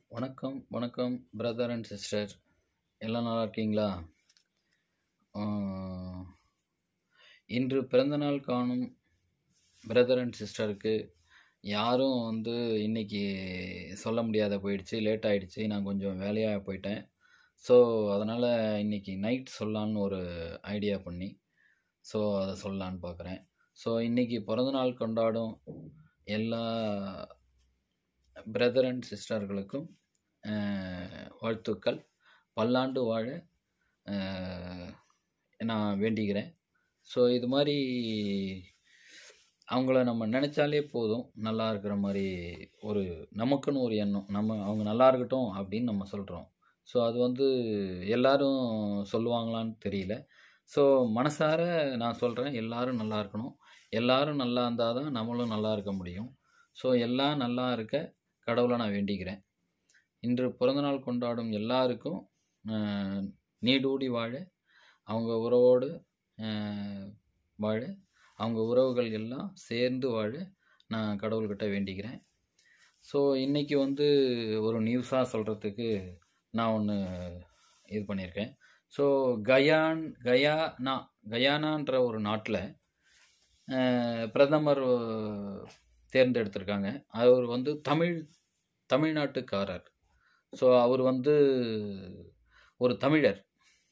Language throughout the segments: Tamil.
வணக்கம் வணக்கம் பிரதர் அண்ட் சிஸ்டர் எல்லாம் நல்லா இருக்கீங்களா ஆஹ், இன்று பிறந்தநாள் காணும் பிரதர் அண்ட் சிஸ்டருக்கு யாரும் வந்து இன்னைக்கு சொல்ல முடியாத போயிடுச்சு லேட் ஆயிடுச்சு நான் கொஞ்சம் வேலையாக போயிட்டேன் ஸோ அதனால் இன்னைக்கு நைட் சொல்லலான்னு ஒரு ஐடியா பண்ணி ஸோ அதை சொல்லலான்னு பார்க்குறேன் ஸோ இன்னைக்கு பிறந்தநாள் கொண்டாடும் எல்லா பிரதர் அண்ட் சிஸ்டர்களுக்கும் அஹ், வாழ்த்துக்கள் பல்லாண்டு வாழ அஹ், நான் வேண்டிக்கிறேன் ஸோ இது மாதிரி அவங்கள நம்ம நினச்சாலே போதும் நல்லா இருக்கிற மாதிரி ஒரு நமக்குன்னு ஒரு எண்ணம் நம்ம அவங்க நல்லா இருக்கட்டும் அப்படின்னு நம்ம சொல்கிறோம் ஸோ அது வந்து எல்லாரும் சொல்லுவாங்களான்னு தெரியல ஸோ மனசார நான் சொல்கிறேன் எல்லாரும் நல்லா இருக்கணும் எல்லாரும் நல்லா இருந்தால் தான் நம்மளும் நல்லா இருக்க முடியும் ஸோ எல்லாம் நல்லா இருக்க கடவுளை நான் வேண்டிக்கிறேன் இன்று பிறந்தநாள் கொண்டாடும் எல்லாருக்கும் அஹ், நீடூடி வாழ அவங்க உறவோடு அஹ், வாழ அவங்க உறவுகள் எல்லாம் சேர்ந்து வாழ நான் கடவுள்கிட்ட வேண்டிக்கிறேன் ஸோ இன்றைக்கி வந்து ஒரு நியூஸாக சொல்கிறதுக்கு நான் ஒன்று இது பண்ணியிருக்கேன் ஸோ கயான் கயானா கயானான்ற ஒரு நாட்டில் பிரதமர் தேர்ந்தெடுத்திருக்காங்க அவர் வந்து தமிழ் தமிழ்நாட்டுக்காரர் ஸோ அவர் வந்து ஒரு தமிழர்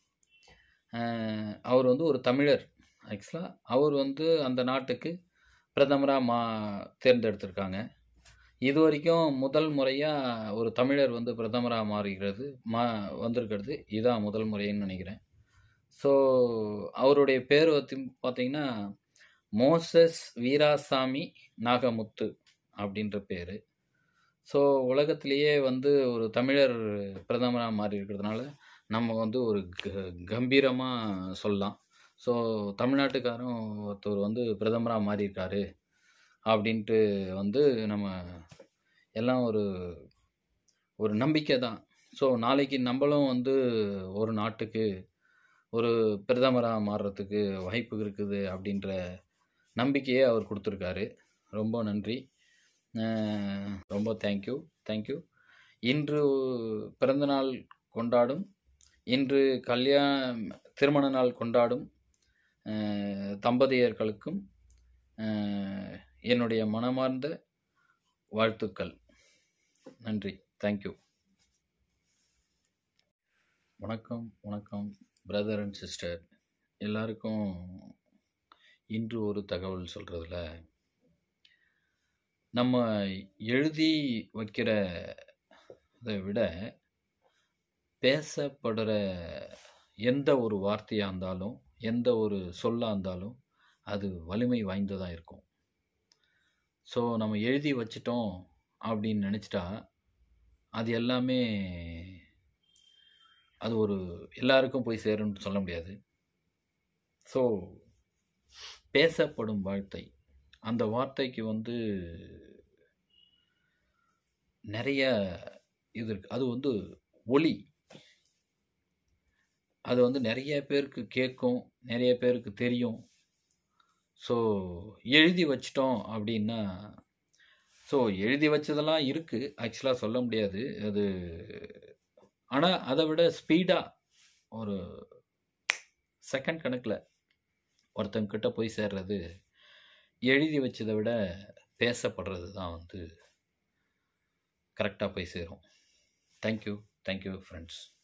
அஹ், அவர் வந்து ஒரு தமிழர் ஆக்சுவலாக அவர் வந்து அந்த நாட்டுக்கு பிரதமராக மா தேர்ந்தெடுத்திருக்காங்க இது வரைக்கும் முதல் முறையாக ஒரு தமிழர் வந்து பிரதமராக மாறுகிறது மா வந்திருக்கிறது இதான் முதல் முறைன்னு நினைக்கிறேன் ஸோ அவருடைய பேர் வந்து பார்த்தீங்கன்னா மோசஸ் வீராசாமி நாகமுத்து அப்படின்ற பேர் ஸோ உலகத்திலேயே வந்து ஒரு தமிழர் பிரதமராக மாறி இருக்கிறதுனால நம்ம வந்து ஒரு க கம்பீரமாக சொல்லலாம் ஸோ தமிழ்நாட்டுக்காரன் ஒருத்தர் வந்து பிரதமராக மாறியிருக்காரு அப்படின்ட்டு வந்து நம்ம எல்லாம் ஒரு ஒரு நம்பிக்கை தான் ஸோ நாளைக்கு நம்மளும் வந்து ஒரு நாட்டுக்கு ஒரு பிரதமராக மாறுறதுக்கு வாய்ப்பு இருக்குது அப்படின்ற நம்பிக்கையை அவர் கொடுத்துருக்காரு ரொம்ப நன்றி அஹ் ரொம்ப தேங்க்யூ தேங்க்யூ இன்று பிறந்தநாள் கொண்டாடும் இன்று கல்யாண திருமண நாள் கொண்டாடும் அஹ் தம்பதியர்களுக்கும் அஹ் என்னுடைய மனமார்ந்த வாழ்த்துக்கள் நன்றி தேங்க்யூ வணக்கம் வணக்கம் பிரதர் அண்ட் சிஸ்டர் எல்லாருக்கும் இன்று ஒரு தகவல் சொல்கிறதுல நம்ம எழுதி வைக்கிற இதை விட பேசப்படுற எந்த ஒரு வார்த்தையாக இருந்தாலும் எந்த ஒரு சொல்லாக இருந்தாலும் அது வலிமை வாய்ந்ததாக இருக்கும் ஸோ நம்ம எழுதி வச்சிட்டோம் அப்படின்னு நினச்சிட்டா அது எல்லாமே அது ஒரு எல்லாருக்கும் போய் சேரும்னு சொல்ல முடியாது ஸோ பேசப்படும் வார்த்தை அந்த வார்த்தைக்கு வந்து நிறைய இது இருக்கு அது வந்து ஒலி அது வந்து நிறைய பேருக்கு கேட்கும் நிறைய பேருக்கு தெரியும் ஸோ எழுதி வச்சிட்டோம் அப்படின்னா ஸோ எழுதி வச்சதெல்லாம் இருக்குது ஆக்சுவலாக சொல்ல முடியாது அது ஆனால் அதை விட ஸ்பீடாக ஒரு செகண்ட் கணக்கில் ஒருத்தங்க கிட்ட போய் சேர்றது எழுதி வச்சதை விட பேசப்படுறது தான் வந்து கரெக்டாக போய் சேரும் தேங்க்யூ தேங்க்யூ ஃப்ரெண்ட்ஸ்